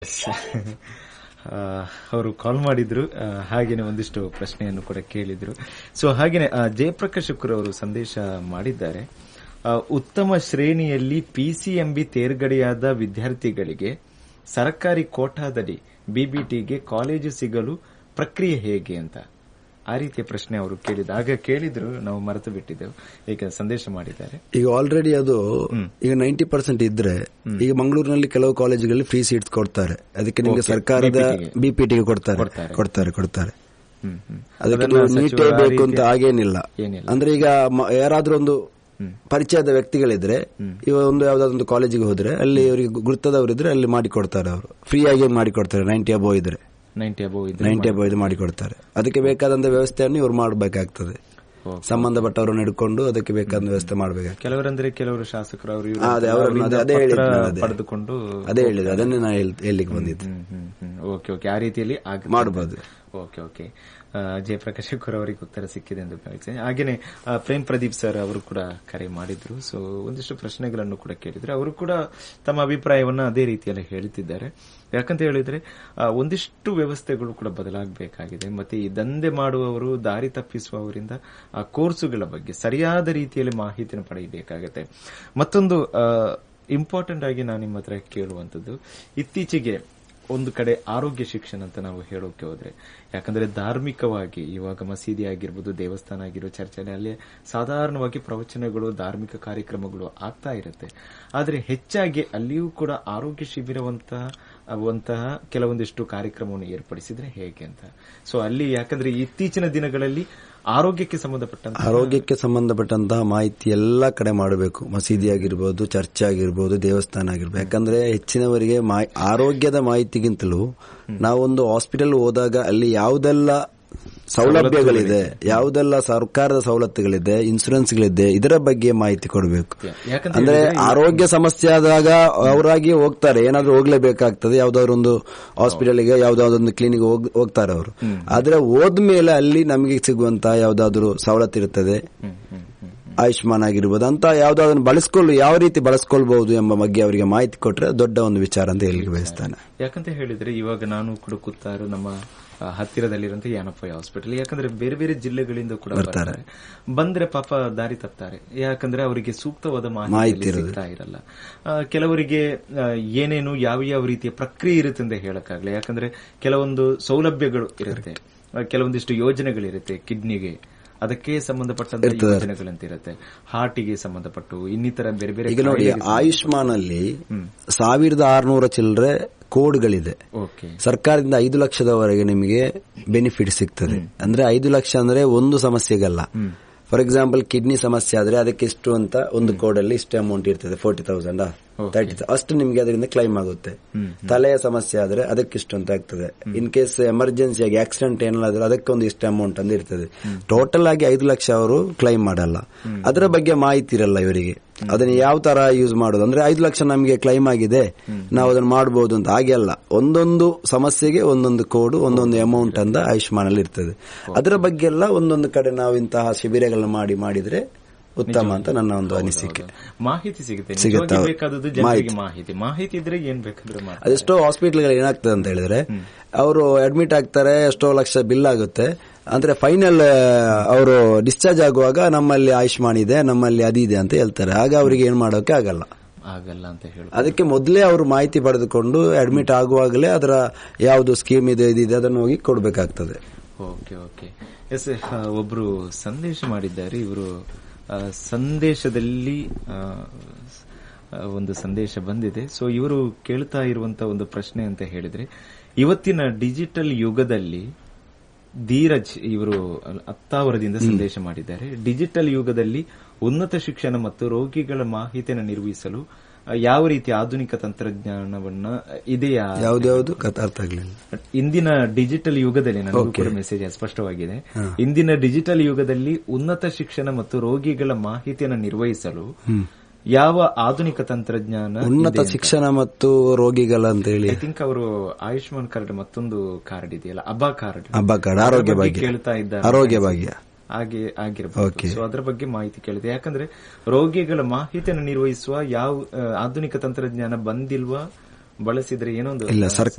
ಆ, ಅವರು ಕಾಲ್ ಮಾಡಿದ್ರು ಆ, ಹಾಗೇನೆ ಒಂದಿಷ್ಟು ಪ್ರಶ್ನೆಯನ್ನು ಕೂಡ ಕೇಳಿದ್ರು ಸೊ ಹಾಗೇನೆ ಆ, ಜಯಪ್ರಕಾಶ್ ಶುಕ್ರ ಅವರು ಸಂದೇಶ ಮಾಡಿದ್ದಾರೆ ಆ, ಉತ್ತಮ ಶ್ರೇಣಿಯಲ್ಲಿ ಪಿಸಿಎಂಬಿ ತೇರ್ಗಡೆಯಾದ ವಿದ್ಯಾರ್ಥಿಗಳಿಗೆ ಸರ್ಕಾರಿ ಕೋಟಾದಡಿ ಬಿಬಿಟಿಗೆ ಕಾಲೇಜು ಸಿಗಲು ಪ್ರಕ್ರಿಯೆ ಹೇಗೆ ಅಂತ ಆ ರೀತಿಯ ಪ್ರಶ್ನೆ ಅವರು ಕೇಳಿದ್ರು ಆಗ ಕೇಳಿದ್ರು ನಾವು ಮರೆತು ಬಿಟ್ಟಿದ್ದೆವು ಈಗ ಸಂದೇಶ ಮಾಡಿದ್ದಾರೆ ಈಗ ಆಲ್ರೆಡಿ ಅದು ಈಗ ನೈಂಟಿ ಪರ್ಸೆಂಟ್ ಇದ್ರೆ ಈಗ ಮಂಗಳೂರಿನಲ್ಲಿ ಕೆಲವು ಕಾಲೇಜುಗಳಲ್ಲಿ ಫ್ರೀ ಸೀಟ್ಸ್ ಕೊಡ್ತಾರೆ ಅದಕ್ಕೆ ನಿಮಗೆ Okay. ಸರ್ಕಾರದ BPT ಗೆ. ಬಿಪಿಟಿಗೆ ಕೊಡ್ತಾರೆ ಕೊಡ್ತಾರೆ. ಕೊಡ್ತಾರೆ ಕೊಡ್ತಾರೆ ಹ್ಮ್ ಹ್ಮ್ ಅದಕ್ಕೆ ಅದನ್ನ ನೀವು ನೀಟೇ ಸಚಿವರು ಆ ಬೇಕು ಅಂತ ರೀತಿಯ- ಹಾಗೇನಿಲ್ಲ ಏನಿಲ್ಲ. ಅಂದ್ರೆ ಈಗ ಮ- ಯಾರಾದ್ರೂ ಒಂದು ಪರಿಚಯದ ವ್ಯಕ್ತಿಗಳಿದ್ರೆ ಇವ ಒಂದು ಯಾವ್ದಾದೊಂದು ಕಾಲೇಜಿಗೆ ಹೋದ್ರೆ ಅಲ್ಲಿ ಅವರಿಗೆ ಗುರ್ತದವರಿದ್ರೆ ಅಲ್ಲಿ ಮಾಡಿಕೊಡ್ತಾರೆ ಅವರು ಫ್ರೀ ಆಗಿ ಮಾಡಿಕೊಡ್ತಾರೆ ನೈಂಟಿ ಅಬೋ ಇದ್ರೆ ನೈಂಟಿ ಅಬೋ ಇದ್ರೆ ನೈಂಟಿ ಅಬೋ ಇದು ಮಾಡಿಕೊಡ್ತಾರೆ ಅದಕ್ಕೆ ಬೇಕಾದಂತ ವ್ಯವಸ್ಥೆಯನ್ನು ಇವ್ರು ಮಾಡಬೇಕಾಗ್ತದೆ Okay. ಸಂಬಂಧಪಟ್ಟವರನ್ನು ಹಿಡ್ಕೊಂಡು ಅದಕ್ಕೆ ಬೇಕಾದ ವ್ಯವಸ್ಥೆ ಮಾಡಬೇಕಾಗ್ತದೆ ಕೆಲವರಂದ್ರೆ ಕೆಲವರು ಶಾಸಕರು ಅವರು ಇವರು ಆ, ಅದೇ ಅವರನ್ನು ಅದೇ- ಅದೇ ಪತ್ರ ಹೇಳಿದ್ದು ನಾನು ಅದೇ. ಪಡೆದುಕೊಂಡು ಅದೇ ಹೇಳಿದೆ ಅದನ್ನೇ ನಾನು ಹೇಳಲಿಕ್ಕೆ ಬಂದಿದ್ದೆ ಹ್ಮ್ ಹ್ಮ್ ಹ್ಮ್ ಓಕೆ ಓಕೆ ಆ ರೀತಿಯಲ್ಲಿ ಆಗುತ್ತೆ. ಮಾಡಬಹುದು ಓಕೆ ಓಕೆ ಆ, ಜಯಪ್ರಕಾಶ್ ಶುಕರ್ ಅವರಿಗೆ ಉತ್ತರ ಸಿಕ್ಕಿದೆ ಎಂದು ಭಾವಿಸ್ತೇನೆ ಹಾಗೇನೆ ಆ, ಪ್ರೇಮ್ ಪ್ರದೀಪ್ ಸರ್ ಅವರು ಕೂಡ ಕರೆ ಮಾಡಿದ್ರು ಸೊ ಒಂದಿಷ್ಟು ಪ್ರಶ್ನೆಗಳನ್ನು ಕೂಡ ಕೇಳಿದ್ರು ಅವರು ಕೂಡ ತಮ್ಮ ಅಭಿಪ್ರಾಯವನ್ನ ಅದೇ ರೀತಿಯಲ್ಲಿ ಹೇಳುತ್ತಿದ್ದಾರೆ ಯಾಕಂತ ಹೇಳಿದ್ರೆ ಆ, ಒಂದಿಷ್ಟು ವ್ಯವಸ್ಥೆಗಳು ಕೂಡ ಬದಲಾಗಬೇಕಾಗಿದೆ ಮತ್ತೆ ಈ ದಂಧೆ ಮಾಡುವವರು ದಾರಿ ತಪ್ಪಿಸುವವರಿಂದ ಆ ಕೋರ್ಸುಗಳ ಬಗ್ಗೆ ಸರಿಯಾದ ರೀತಿಯಲ್ಲಿ ಮಾಹಿತಿಯನ್ನು ಪಡೆಯಬೇಕಾಗತ್ತೆ ಮತ್ತೊಂದು ಇಂಪಾರ್ಟೆಂಟ್ ಆಗಿ ನಾನು ನಿಮ್ಮ ಹತ್ರ ಕೇಳುವಂತದ್ದು ಇತ್ತೀಚೆಗೆ ಒಂದು ಕಡೆ ಆರೋಗ್ಯ ಶಿಕ್ಷಣ ಅಂತ ನಾವು ಹೇಳೋಕೆ ಹೋದ್ರೆ ಯಾಕಂದ್ರೆ ಧಾರ್ಮಿಕವಾಗಿ ಇವಾಗ ಮಸೀದಿ ಆಗಿರ್ಬೋದು ದೇವಸ್ಥಾನ ಆಗಿರೋ ಚರ್ಚೆ ಅಲ್ಲಿ ಸಾಧಾರಣವಾಗಿ ಪ್ರವಚನಗಳು ಧಾರ್ಮಿಕ ಕಾರ್ಯಕ್ರಮಗಳು ಆಗ್ತಾ ಇರುತ್ತೆ ಆದ್ರೆ ಹೆಚ್ಚಾಗಿ ಅಲ್ಲಿಯೂ ಕೂಡ ಆರೋಗ್ಯ ಶಿಬಿರವಂತಹ ಅವಂತಹ ಕೆಲವೊಂದಿಷ್ಟು ಕಾರ್ಯಕ್ರಮವನ್ನು ಏರ್ಪಡಿಸಿದ್ರೆ ಹೇಗೆ ಅಂತ ಸೊ ಅಲ್ಲಿ ಯಾಕಂದ್ರೆ ಇತ್ತೀಚಿನ ದಿನಗಳಲ್ಲಿ ಆರೋಗ್ಯಕ್ಕೆ ಸಂಬಂಧಪಟ್ಟಂತ ಆರೋಗ್ಯಕ್ಕೆ ಸಂಬಂಧಪಟ್ಟಂತಹ ಮಾಹಿತಿ ಎಲ್ಲ ಕಡೆ ಮಾಡಬೇಕು ಮಸೀದಿ ಆಗಿರ್ಬೋದು ಚರ್ಚ್ ಆಗಿರ್ಬೋದು ದೇವಸ್ಥಾನ ಆಗಿರ್ಬೋದು ಯಾಕಂದ್ರೆ ಹೆಚ್ಚಿನವರಿಗೆ ಮಾಹಿ- ಆರೋಗ್ಯದ ಮಾಹಿತಿಗಿಂತಲೂ ನಾವೊಂದು ಹಾಸ್ಪಿಟಲ್ ಹೋದಾಗ ಅಲ್ಲಿ ಯಾವುದೆಲ್ಲ ಸೌಲಭ್ಯಗಳಿದೆ ಯಾವುದೆಲ್ಲ ಸರ್ಕಾರದ ಸವಲತ್ತುಗಳಿದೆ ಇನ್ಸೂರೆನ್ಸ್ಗಳಿದೆ ಇದರ ಬಗ್ಗೆ ಮಾಹಿತಿ ಕೊಡಬೇಕು ಯಾಕಂತ ಅಂದ್ರೆ ಆರೋಗ್ಯ ಸಮಸ್ಯೆ ಆದಾಗ ಅವರಾಗಿ ಹೋಗ್ತಾರೆ ಏನಾದ್ರೂ ಹೋಗ್ಲೇಬೇಕಾಗ್ತದೆ ಯಾವ್ದಾದ್ರು ಒಂದು ಹಾಸ್ಪಿಟಲ್ಗೆ ಯಾವ್ದಾದ್ರು ಒಂದು ಕ್ಲಿನಿಕ್ ಹೋಗ್ತಾರೆ ಅವರು ಆದ್ರೆ ಹೋದ್ಮೇಲೆ ಅಲ್ಲಿ ನಮಗೆ ಸಿಗುವಂತ ಯಾವ್ದಾದ್ರು ಸವಲತ್ತು ಇರ್ತದೆ ಹ್ಮ್, ಹ್ಮ್, ಹ್ಮ್. ಆಯುಷ್ಮಾನ್ ಆಗಿರ್ಬೋದು ಅಂತ ಯಾವ್ದಾದ್ರು ಬಳಸ್ಕೊಳ್ಳು ಯಾವ ರೀತಿ ಬಳಸ್ಕೊಳ್ಬಹುದು ಎಂಬ ಬಗ್ಗೆ ಅವರಿಗೆ ಮಾಹಿತಿ ಕೊಟ್ರೆ ದೊಡ್ಡ ಒಂದು ವಿಚಾರ ಅಂತ ಹೇಳಿಕ್ಕೆ ಬಯಸ್ತಾನೆ ಯಾಕಂತ ಹೇಳಿದ್ರೆ ಇವಾಗ ನಾನು ಕೂಡ ಕೂತಾರು ನಮ್ಮ ಆ, ಹತ್ತಿರದಲ್ಲಿರುವಂತ ಯಾನಪ್ಪಯ್ಯ ಹಾಸ್ಪಿಟಲ್ ಯಾಕಂದ್ರೆ ಬೇರೆ ಬೇರೆ ಜಿಲ್ಲೆಗಳಿಂದ ಕೂಡ ಬರ್ತಾರೆ ಬಂದ್ರೆ ಪಾಪ ದಾರಿ ತಪ್ತಾರೆ ಯಾಕಂದ್ರೆ ಅವರಿಗೆ ಸೂಕ್ತವಾದ ಮಾಹಿತಿ ಅಲ್ಲಿ ಸಿಗ್ತಾ ಇರಲ್ಲ ಆ, ಕೆಲವರಿಗೆ ಆ, ಏನೇನು ಯಾವ ಯಾವ ರೀತಿಯ ಪ್ರಕ್ರಿಯೆ ಇರುತ್ತೆ ಅಂತ ಹೇಳಕ್ಕಾಗಲ್ಲ ಯಾಕಂದ್ರೆ ಕೆಲವೊಂದು ಸೌಲಭ್ಯಗಳು ಇರುತ್ತೆ ಆ, ಕೆಲವೊಂದಿಷ್ಟು ಯೋಜನೆಗಳಿರುತ್ತೆ ಕಿಡ್ನಿಗೆ ಅದಕ್ಕೆ ಸಂಬಂಧಪಟ್ಟಂತ ಯೋಜನೆಗಳಂತ ಇರುತ್ತೆ ಹಾರ್ಟಿಗೆ ಸಂಬಂಧಪಟ್ಟು ಇನ್ನಿತರ ಬೇರೆ ಬೇರೆ ಈಗ ನೋಡಿ ಕಾಯಿಲೆಗೆ ಆಯುಷ್ಮಾನ್ ಅಲ್ಲಿ ಸಾವಿರದ ಆರ್ನೂರ ಚಿಲ್ಲರೆ ಕೋಡ್ಗಳಿದೆ ಓಕೆ ಸರ್ಕಾರದಿಂದ ಐದು ಲಕ್ಷದವರೆಗೆ ನಿಮಗೆ ಬೆನಿಫಿಟ್ ಸಿಗ್ತದೆ ಅಂದ್ರೆ ಐದು ಲಕ್ಷ ಅಂದ್ರೆ ಒಂದು ಸಮಸ್ಯೆಗಲ್ಲ ಫಾರ್ ಎಕ್ಸಾಂಪಲ್ ಕಿಡ್ನಿ ಸಮಸ್ಯೆ ಆದ್ರೆ ಅದಕ್ಕೆ ಇಷ್ಟು ಅಂತ ಒಂದು ಕೋಡ್ ಅಲ್ಲಿ ಇಷ್ಟು ಅಮೌಂಟ್ ಇರ್ತದೆ ಫೋರ್ಟಿ ತೌಸಂಡ್ ತರ್ಟಿ ಅಷ್ಟು ನಿಮ್ಗೆ ಅದರಿಂದ ಕ್ಲೈಮ್ ಆಗುತ್ತೆ ತಲೆಯ ಸಮಸ್ಯೆ ಆದ್ರೆ ಅದಕ್ಕಿಷ್ಟು ಅಂತ ಆಗ್ತದೆ ಇನ್ ಕೇಸ್ ಎಮರ್ಜೆನ್ಸಿ ಆಗಿ ಆಕ್ಸಿಡೆಂಟ್ ಏನಾದ್ರು ಅದಕ್ಕೆ ಒಂದು ಇಷ್ಟು ಅಮೌಂಟ್ ಅಂತ ಇರ್ತದೆ ಟೋಟಲ್ ಆಗಿ ಐದು ಲಕ್ಷ ಅವರು ಕ್ಲೈಮ್ ಮಾಡಲ್ಲ ಅದರ ಬಗ್ಗೆ ಮಾಹಿತಿ ಇರಲ್ಲ ಇವರಿಗೆ ಅದನ್ನ ಯಾವ ತರ ಯೂಸ್ ಮಾಡೋದು ಅಂದ್ರೆ ಐದು ಲಕ್ಷ ನಮಗೆ ಕ್ಲೈಮ್ ಆಗಿದೆ ನಾವು ಅದನ್ನ ಮಾಡಬಹುದು ಅಂತ ಹಾಗೆ ಅಲ್ಲ ಒಂದೊಂದು ಸಮಸ್ಯೆಗೆ ಒಂದೊಂದು ಕೋಡ್ ಒಂದೊಂದು ಅಮೌಂಟ್ ಅಂತ ಆಯುಷ್ಮಾನ್ ಅಲ್ಲಿ ಇರ್ತದೆ ಅದರ ಬಗ್ಗೆ ಎಲ್ಲ ಒಂದೊಂದು ಕಡೆ ನಾವು ಇಂತಹ ಶಿಬಿರಗಳನ್ನ ಮಾಡಿ ಮಾಡಿದ್ರೆ ಉತ್ತಮ ಅಂತ ನನ್ನ ಒಂದು ಅನಿಸಿಕೆ ಮಾಹಿತಿ ಸಿಗುತ್ತೆ ಸಿಗುತ್ತೆ, ನಿಜವಾಗಿ ಹೌದು. ಬೇಕಾದದ್ದು ಜನರಿಗೆ ಮಾಹಿತಿ ಮಾಹಿತಿ ಇದ್ರೆ ಏನ್ ಬೇಕಾದ್ರೆ ಮಾಡ್ತಾರೆ. ಅದೆಷ್ಟೋ ಹಾಸ್ಪಿಟಲ್ಗಳು ಏನಾಗ್ತದೆ ಅಂತ ಹೇಳಿದ್ರೆ ಅವರು ಅಡ್ಮಿಟ್ ಆಗ್ತಾರೆ ಎಷ್ಟೋ ಲಕ್ಷ ಬಿಲ್ ಆಗುತ್ತೆ ಅಂದ್ರೆ ಫೈನಲ್ ಅವರು ಡಿಸ್ಚಾರ್ಜ್ ಆಗುವಾಗ ನಮ್ಮಲ್ಲಿ ಆಯುಷ್ಮಾನ್ ಇದೆ ನಮ್ಮಲ್ಲಿ ಅದಿದೆ ಅಂತ ಹೇಳ್ತಾರೆ ಆಗ ಅವರಿಗೆ ಏನ್ ಮಾಡೋಕೆ ಆಗಲ್ಲ ಆಗಲ್ಲ ಅಂತ ಹೇಳಿ ಅದಕ್ಕೆ ಮೊದಲೇ ಅವರು ಮಾಹಿತಿ ಪಡೆದುಕೊಂಡು ಅಡ್ಮಿಟ್ ಆಗುವಾಗಲೇ ಅದರ ಯಾವುದು ಸ್ಕೀಮ್ ಇದೆ ಇದಿದೆ ಅದನ್ನು ಹೋಗಿ ಕೊಡಬೇಕಾಗ್ತದೆ ಓಕೆ ಓಕೆ ಎಸ್ ಒಬ್ರು ಸಂದೇಶ ಮಾಡಿದ್ದಾರೆ ಇವರು ಆ, ಸಂದೇಶದಲ್ಲಿ ಆ, ಆ, ಒಂದು ಸಂದೇಶ ಬಂದಿದೆ ಸೊ ಇವರು ಕೇಳ್ತಾ ಇರುವಂತ ಒಂದು ಪ್ರಶ್ನೆ ಅಂತ ಹೇಳಿದ್ರೆ ಇವತ್ತಿನ ಡಿಜಿಟಲ್ ಯುಗದಲ್ಲಿ ಧೀರಜ್ ಇವರು ಅತ್ತಾವರದಿಂದ ಸಂದೇಶ ಮಾಡಿದ್ದಾರೆ ಡಿಜಿಟಲ್ ಯುಗದಲ್ಲಿ ಉನ್ನತ ಶಿಕ್ಷಣ ಮತ್ತು ರೋಗಿಗಳ ಮಾಹಿತಿಯನ್ನು ನಿರ್ವಹಿಸಲು ಆ, ಯಾವ ರೀತಿ ಆಧುನಿಕ ತಂತ್ರಜ್ಞಾನವನ್ನ ಇದೆಯಾ ಯಾವ್ದ್ಯಾವ್ದು ಕಥ ಅರ್ಥ ಆಗ್ಲಿಲ್ಲ ಇಂದಿನ ಡಿಜಿಟಲ್ ಯುಗದಲ್ಲಿ ನನಗೂ ಕೂಡ ಮೆಸೇಜ್ ಸ್ಪಷ್ಟವಾಗಿದೆ ಇಂದಿನ ಡಿಜಿಟಲ್ ಯುಗದಲ್ಲಿ ಉನ್ನತ ಶಿಕ್ಷಣ ಮತ್ತು ರೋಗಿಗಳ ಮಾಹಿತಿಯನ್ನು ನಿರ್ವಹಿಸಲು ಯಾವ ಆಧುನಿಕ ತಂತ್ರಜ್ಞಾನ ಉನ್ನತ ಶಿಕ್ಷಣ ಮತ್ತು ರೋಗಿಗಳ ಅಂತ ಹೇಳಿ ಐ ಥಿಂಕ್ ಅವರು ಆಯುಷ್ಮಾನ್ ಕಾರ್ಡ್ ಮತ್ತೊಂದು ಕಾರ್ಡ್ ಇದೆಯಲ್ಲ ಅಬಾ ಕಾರ್ಡ್ ಹಬ್ಬ ಕಾರ್ಡ್ ಆರೋಗ್ಯ ಭಾಗ್ಯ ಕೇಳ್ತಾ ಇದ್ದಾರೆ ಆರೋಗ್ಯ ಭಾಗ್ಯ ಹಾಗೆ ಆಗಿರಬಹುದು ಸೊ ಅದರ ಬಗ್ಗೆ ಮಾಹಿತಿ ಕೇಳಿದೆ ಯಾಕಂದ್ರೆ ರೋಗಿಗಳ ಮಾಹಿತಿಯನ್ನು ನಿರ್ವಹಿಸುವ ಯಾವ ಆ, ಆಧುನಿಕ ತಂತ್ರಜ್ಞಾನ ಬಂದಿಲ್ವಾ ಬಳಸಿದ್ರೆ ಏನೋ ಒಂದು ಇಲ್ಲ ಸರ್ಕಾರ